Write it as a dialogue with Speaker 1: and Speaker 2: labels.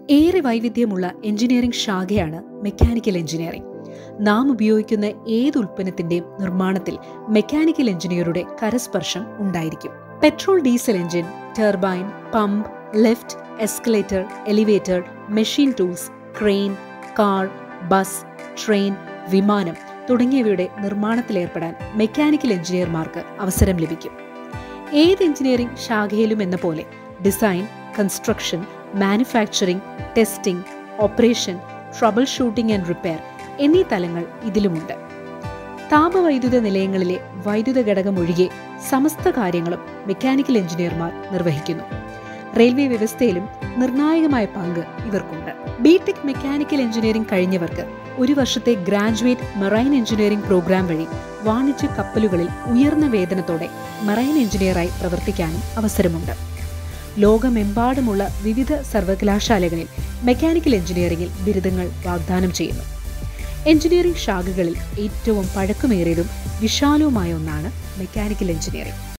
Speaker 1: ഏറെ വൈവിധ്യമുള്ള എഞ്ചിനീയറിംഗ് ശാഖയാണ് മെക്കാനിക്കൽ എഞ്ചിനീയറിംഗ് നാം ഉപയോഗിക്കുന്ന ഏത് ഉൽപ്പന്നത്തിന്റെയും നിർമ്മാണത്തിൽ മെക്കാനിക്കൽ എഞ്ചിനീയറുടെ കരസ്പർശം ഉണ്ടായിരിക്കും petrol diesel engine turbine pump lift escalator elevator machine tools crane car bus train വിമാനം തുടങ്ങിയവയുടെ നിർമ്മാണത്തിലേർപ്പെടാൻ മെക്കാനിക്കൽ എഞ്ചിനീയർമാർക്ക് അവസരം ലഭിക്കും ഏത് എഞ്ചിനീയറിംഗ് ശാഖയിലും എന്ന പോലെ design construction manufacturing testing operation troubleshooting and repair എന്നീ തലങ്ങൾ ഇതിലുമുണ്ട് താപവൈദ്യുത നിലയങ്ങളിലെ വൈദ്യുത ഘടകം ഒഴികെ സമസ്ത കാര്യങ്ങളും മെക്കാനിക്കൽ എഞ്ചിനീയർമാർ നിർവഹിക്കുന്നു റെയിൽവേ വ്യവസ്ഥയിലും നിർണായകമായ പങ്ക് ഇവർക്കുണ്ട് ബിടെക് മെക്കാനിക്കൽ എഞ്ചിനീയറിംഗ് കഴിഞ്ഞവർക്ക് ഒരു വർഷത്തെ ഗ്രാജുവേറ്റ് മറൈൻ എഞ്ചിനീയറിംഗ് പ്രോഗ്രാം വഴി വാണിജ്യ കപ്പലുകളിൽ ഉയർന്ന വേതനത്തോടെ മറൈൻ എഞ്ചിനീയറായി പ്രവർത്തിക്കാനും അവസരമുണ്ട് ലോകമെമ്പാടുമുള്ള വിവിധ സർവകലാശാലകളിൽ മെക്കാനിക്കൽ എഞ്ചിനീയറിംഗിൽ ബിരുദങ്ങൾ വാഗ്ദാനം ചെയ്യുന്നു എഞ്ചിനീയറിംഗ് ശാഖകളിൽ ഏറ്റവും പഴക്കമേറിയതും വിശാലവുമായ ഒന്നാണ് മെക്കാനിക്കൽ എഞ്ചിനീയറിംഗ്